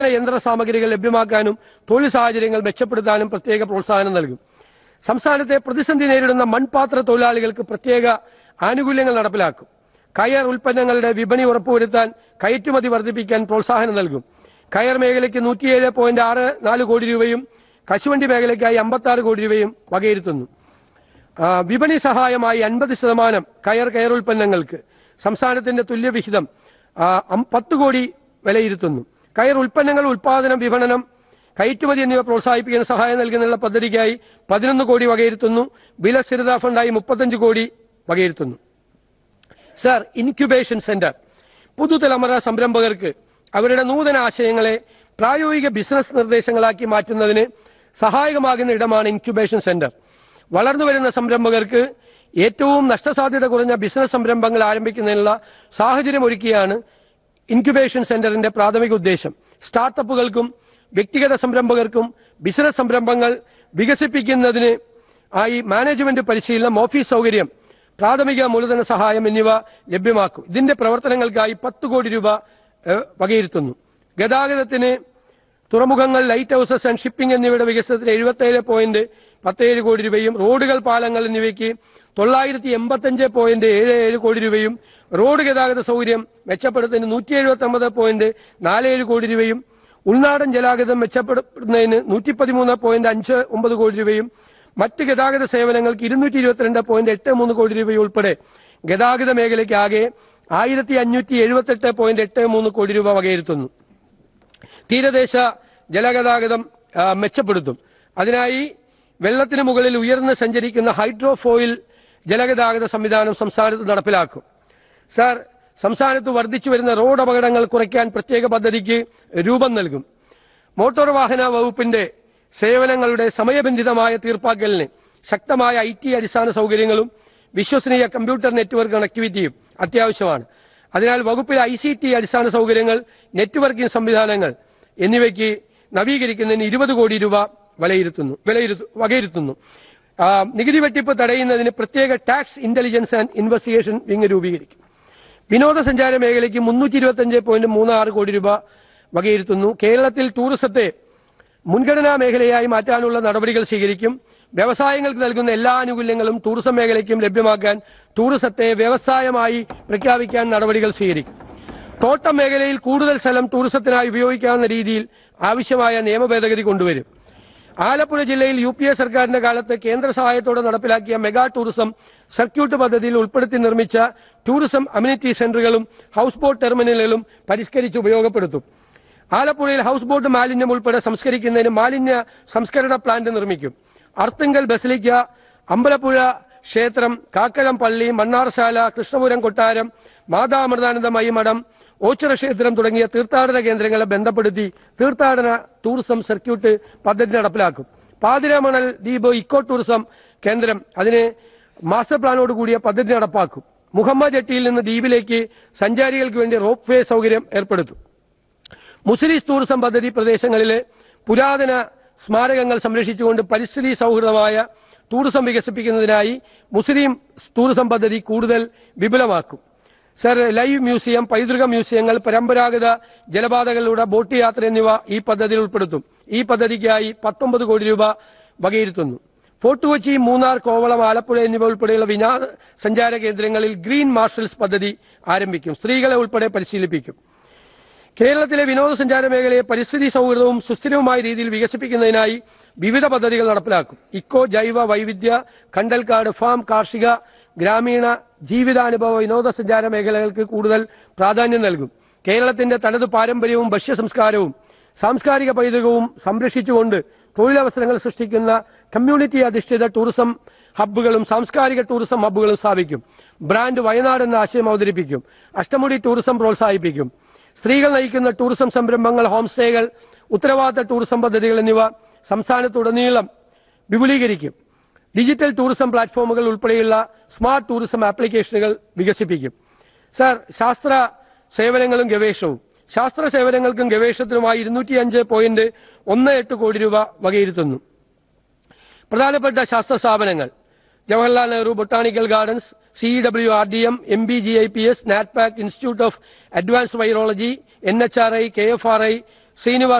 യന്ത്ര സാമഗ്രികൾ ലഭ്യമാക്കാനും തൊഴിൽ സാഹചര്യങ്ങൾ മെച്ചപ്പെടുത്താനും പ്രത്യേക പ്രോത്സാഹനം നൽകും സംസ്ഥാനത്തെ പ്രതിസന്ധി നേരിടുന്ന മൺപാത്ര തൊഴിലാളികൾക്ക് പ്രത്യേക ആനുകൂല്യങ്ങൾ നടപ്പിലാക്കും കയർ ഉൽപ്പന്നങ്ങളുടെ വിപണി ഉറപ്പുവരുത്താൻ കയറ്റുമതി വർദ്ധിപ്പിക്കാൻ പ്രോത്സാഹനം നൽകും കയർ മേഖലയ്ക്ക് നൂറ്റിയേഴ് പോയിന്റ് ആറ് നാല് കോടി രൂപയും കശുവണ്ടി മേഖലയ്ക്കായി അമ്പത്തി ആറ് കോടി രൂപയും വകയിരുത്തുന്നു ആ, വിപണി സഹായമായി അൻപത് ശതമാനം കയർ കയർ ഉൽപ്പന്നങ്ങൾക്ക് സംസ്ഥാനത്തിന്റെ തുല്യവിഹിതം ആ, അം- പത്ത് കോടി വിലയിരുത്തുന്നു കയർ ഉൽപ്പന്നങ്ങൾ ഉൽപാദനം വിപണനം കയറ്റുമതി എന്നിവ പ്രോത്സാഹിപ്പിക്കുന്ന സഹായം നൽകുന്നതിനുള്ള പദ്ധതിക്കായി പതിനൊന്ന് കോടി വകയിരുത്തുന്നു വില സ്ഥിരതാ ഫണ്ടായി മുപ്പത്തഞ്ച് കോടി വകയിരുത്തുന്നു സർ ഇൻക്യുബേഷൻ സെന്റർ പുതുതലമുറ സംരംഭകർക്ക് അവരുടെ നൂതന ആശയങ്ങളെ പ്രായോഗിക ബിസിനസ് നിർദ്ദേശങ്ങളാക്കി മാറ്റുന്നതിന് സഹായകമാകുന്ന ഇടമാണ് ഇൻക്യുബേഷൻ സെന്റർ വളർന്നുവരുന്ന സംരംഭകർക്ക് ഏറ്റവും നഷ്ടസാധ്യത കുറഞ്ഞ ബിസിനസ് സംരംഭങ്ങൾ ആരംഭിക്കുന്നതിനുള്ള സാഹചര്യം ഒരുക്കിയാണ് ഇൻക്യുബേഷൻ സെന്ററിന്റെ പ്രാഥമിക ഉദ്ദേശം സ്റ്റാർട്ടപ്പുകൾക്കും വ്യക്തിഗത സംരംഭകർക്കും ബിസിനസ് സംരംഭങ്ങൾ വികസിപ്പിക്കുന്നതിന് ആയി മാനേജ്മെന്റ് പരിശീലനം ഓഫീസ് സൗകര്യം പ്രാഥമിക മൂലധന സഹായം എന്നിവ ലഭ്യമാക്കും ഇതിന്റെ പ്രവർത്തനങ്ങൾക്കായി പത്ത് കോടി രൂപ ഏഹ്, വകയിരുത്തുന്നു ഗതാഗതത്തിന് തുറമുഖങ്ങൾ ലൈറ്റ് ഹൗസസ് ആൻഡ് ഷിപ്പിംഗ് എന്നിവയുടെ വികസനത്തിന് എഴുപത്തേഴ് പോയിന്റ് പത്തേഴ് കോടി രൂപയും റോഡുകൾ പാലങ്ങൾ എന്നിവയ്ക്ക് തൊള്ളായിരത്തി എൺപത്തഞ്ച് പോയിന്റ് ഏഴ് ഏഴ് കോടി രൂപയും റോഡ് ഗതാഗത സൗകര്യം മെച്ചപ്പെടുത്തുന്നതിന് നൂറ്റി എഴുപത്തി ഒമ്പത് പോയിന്റ് നാല് ഏഴ് കോടി രൂപയും ഉൾനാടൻ ജലാഗതം മെച്ചപ്പെടുത്തുന്നതിന് നൂറ്റി പതിമൂന്ന് പോയിന്റ് അഞ്ച് ഒമ്പത് കോടി രൂപയും മറ്റ് ഗതാഗത സേവനങ്ങൾക്ക് ഇരുന്നൂറ്റി ഇരുപത്തിരണ്ട് പോയിന്റ് എട്ട് മൂന്ന് കോടി രൂപയും ഉൾപ്പെടെ ഗതാഗത മേഖലയ്ക്ക് ആകെ ആയിരത്തി അഞ്ഞൂറ്റി എഴുപത്തെട്ട് പോയിന്റ് എട്ട് മൂന്ന് കോടി രൂപ വകയിരുത്തുന്നു തീരദേശ ജലഗതാഗതം ആ, മെച്ചപ്പെടുത്തും അതിനായി വെള്ളത്തിന് മുകളിൽ ഉയർന്ന് സഞ്ചരിക്കുന്ന ഹൈഡ്രോഫോയിൽ ജലഗതാഗത സംവിധാനം സംസ്ഥാനത്ത് നടപ്പിലാക്കും സാർ സംസ്ഥാനത്ത് വർദ്ധിച്ചു വരുന്ന റോഡ് അപകടങ്ങൾ കുറയ്ക്കാൻ പ്രത്യേക പദ്ധതിക്ക് രൂപം നൽകും മോട്ടോർ വാഹന വകുപ്പിന്റെ സേവനങ്ങളുടെ സമയബന്ധിതമായ തീർപ്പാക്കലിന് ശക്തമായ ഐ ടി അടിസ്ഥാന സൗകര്യങ്ങളും വിശ്വസനീയ കമ്പ്യൂട്ടർ നെറ്റ്വർക്ക് കണക്ടിവിറ്റിയും അത്യാവശ്യമാണ് അതിനാൽ വകുപ്പിലെ ഐ സി ടി അടിസ്ഥാന സൗകര്യങ്ങൾ നെറ്റ്വർക്കിംഗ് സംവിധാനങ്ങൾ എന്നിവയ്ക്ക് നവീകരിക്കുന്നതിന് ഇരുപത് കോടി രൂപ വിലയിരുത്തുന്നു വിലയിരുത്തു വകയിരുത്തുന്നു ആ, നികുതി വെട്ടിപ്പ് തടയുന്നതിന് പ്രത്യേക tax intelligence and investigation wing രൂപീകരിക്കും വിനോദസഞ്ചാര മേഖലയ്ക്ക് മുന്നൂറ്റി ഇരുപത്തിയഞ്ച് പോയിന്റ് മൂന്ന് ആറ് കോടി രൂപ വകയിരുത്തുന്നു കേരളത്തിൽ ടൂറിസത്തെ മുൻഗണനാ മേഖലയായി മാറ്റാനുള്ള നടപടികൾ സ്വീകരിക്കും വ്യവസായങ്ങൾക്ക് നൽകുന്ന എല്ലാ ആനുകൂല്യങ്ങളും ടൂറിസം മേഖലയ്ക്കും ലഭ്യമാക്കാൻ ടൂറിസത്തെ വ്യവസായമായി പ്രഖ്യാപിക്കാൻ നടപടികൾ സ്വീകരിക്കും തോട്ടം മേഖലയിൽ കൂടുതൽ സ്ഥലം ടൂറിസത്തിനായി ഉപയോഗിക്കാവുന്ന രീതിയിൽ ആവശ്യമായ നിയമ ഭേദഗതി കൊണ്ടുവരും ആലപ്പുഴ ജില്ലയിൽ യു പി എ സർക്കാരിന്റെ കാലത്ത് കേന്ദ്ര സഹായത്തോടെ നടപ്പിലാക്കിയ മെഗാ ടൂറിസം സർക്യൂട്ട് പദ്ധതിയിൽ ഉൾപ്പെടുത്തി നിർമ്മിച്ച ടൂറിസം അമ്യൂണിറ്റി സെന്ററുകളും ഹൗസ് ബോട്ട് ടെർമിനലുകളും പരിഷ്കരിച്ച് ഉപയോഗപ്പെടുത്തും ആലപ്പുഴയിൽ ഹൗസ് ബോട്ട് മാലിന്യം ഉൾപ്പെടെ സംസ്കരിക്കുന്നതിന് മാലിന്യ സംസ്കരണ പ്ലാന്റ് നിർമ്മിക്കും അർത്തുങ്കൽ ബസലിക്ക അമ്പലപ്പുഴ ക്ഷേത്രം കാക്കളം പള്ളി മണ്ണാർശാല കൃഷ്ണപുരം കൊട്ടാരം മാതാമൃതാനന്ദമയി മഠം ഓച്ചിറ ക്ഷേത്രം തുടങ്ങിയ തീർത്ഥാടന കേന്ദ്രങ്ങളെ ബന്ധപ്പെടുത്തി തീർത്ഥാടന ടൂറിസം സർക്യൂട്ട് പദ്ധതി നടപ്പിലാക്കും പാതിരാമണൽ ദ്വീപ് ഇക്കോ ടൂറിസം കേന്ദ്രം അതിന് മാസ്റ്റർ പ്ലാനോട് കൂടിയ പദ്ധതി നടപ്പാക്കും മുഹമ്മദ് ജട്ടിയിൽ നിന്ന് ദ്വീപിലേക്ക് സഞ്ചാരികൾക്ക് വേണ്ടി റോപ്പ് വേ സൗകര്യം ഏർപ്പെടുത്തും മുസ്ലിം ടൂറിസം പദ്ധതി പ്രദേശങ്ങളിലെ പുരാതന സ്മാരകങ്ങൾ സംരക്ഷിച്ചുകൊണ്ട് പരിസ്ഥിതി സൗഹൃദമായ ടൂറിസം വികസിപ്പിക്കുന്നതിനായി മുസ്ലിം ടൂറിസം പദ്ധതി കൂടുതൽ വിപുലമാക്കും സർ ലൈവ് മ്യൂസിയം പൈതൃക മ്യൂസിയങ്ങൾ പരമ്പരാഗത ജലപാതകളിലൂടെ ബോട്ട് യാത്ര എന്നിവ ഈ പദ്ധതിയിൽ ഉൾപ്പെടുത്തും ഈ പദ്ധതിക്കായി പത്തൊമ്പത് കോടി രൂപ വകയിരുത്തുന്നു ഫോർട്ട് കൊച്ചി മൂന്നാർ കോവളം ആലപ്പുഴ എന്നിവ ഉൾപ്പെടെയുള്ള വിനോദ സഞ്ചാര കേന്ദ്രങ്ങളിൽ ഗ്രീൻ മാർഷൽസ് പദ്ധതി ആരംഭിക്കും സ്ത്രീകളെ ഉൾപ്പെടെ പരിശീലിപ്പിക്കും കേരളത്തിലെ വിനോദസഞ്ചാര മേഖലയെ പരിസ്ഥിതി സൗഹൃദവും സുസ്ഥിരവുമായ രീതിയിൽ വികസിപ്പിക്കുന്നതിനായി വിവിധ പദ്ധതികൾ നടപ്പിലാക്കും ഇക്കോ ജൈവ വൈവിധ്യ കണ്ടൽക്കാട് ഫാം കാർഷിക ഗ്രാമീണ ജീവിതാനുഭവ വിനോദസഞ്ചാര മേഖലകൾക്ക് കൂടുതൽ പ്രാധാന്യം നൽകും കേരളത്തിന്റെ തനത് പാരമ്പര്യവും ഭക്ഷ്യസംസ്കാരവും സാംസ്കാരിക പൈതൃകവും സംരക്ഷിച്ചുകൊണ്ട് തൊഴിലവസരങ്ങൾ സൃഷ്ടിക്കുന്ന കമ്മ്യൂണിറ്റി അധിഷ്ഠിത ടൂറിസം ഹബ്ബുകളും സാംസ്കാരിക ടൂറിസം ഹബ്ബുകളും സ്ഥാപിക്കും ബ്രാൻഡ് വയനാട് എന്ന ആശയം അവതരിപ്പിക്കും അഷ്ടമുടി ടൂറിസം പ്രോത്സാഹിപ്പിക്കും സ്ത്രീകൾ നയിക്കുന്ന ടൂറിസം സംരംഭങ്ങൾ ഹോം സ്റ്റേകൾ ഉത്തരവാദിത്ത ടൂറിസം പദ്ധതികൾ എന്നിവ സംസ്ഥാനത്തുടനീളം വിപുലീകരിക്കും ഡിജിറ്റൽ ടൂറിസം പ്ലാറ്റ്ഫോമുകൾ ഉൾപ്പെടെയുള്ള സ്മാർട്ട് ടൂറിസം ആപ്ലിക്കേഷനുകൾ വികസിപ്പിക്കും സർ ശാസ്ത്ര സേവനങ്ങളും ഗവേഷണവും ശാസ്ത്ര സേവനങ്ങൾക്കും ഗവേഷണത്തിനുമായി ഇരുന്നൂറ്റി അഞ്ച് പോയിന്റ് ഒന്ന് എട്ട് കോടി രൂപ വകയിരുത്തുന്നു പ്രധാനപ്പെട്ട ശാസ്ത്ര സ്ഥാപനങ്ങൾ Jawaharlal Nehru botanical gardens C W R D M M B G I P S NATPAC institute of advance virology N H R I K F R I Srinivas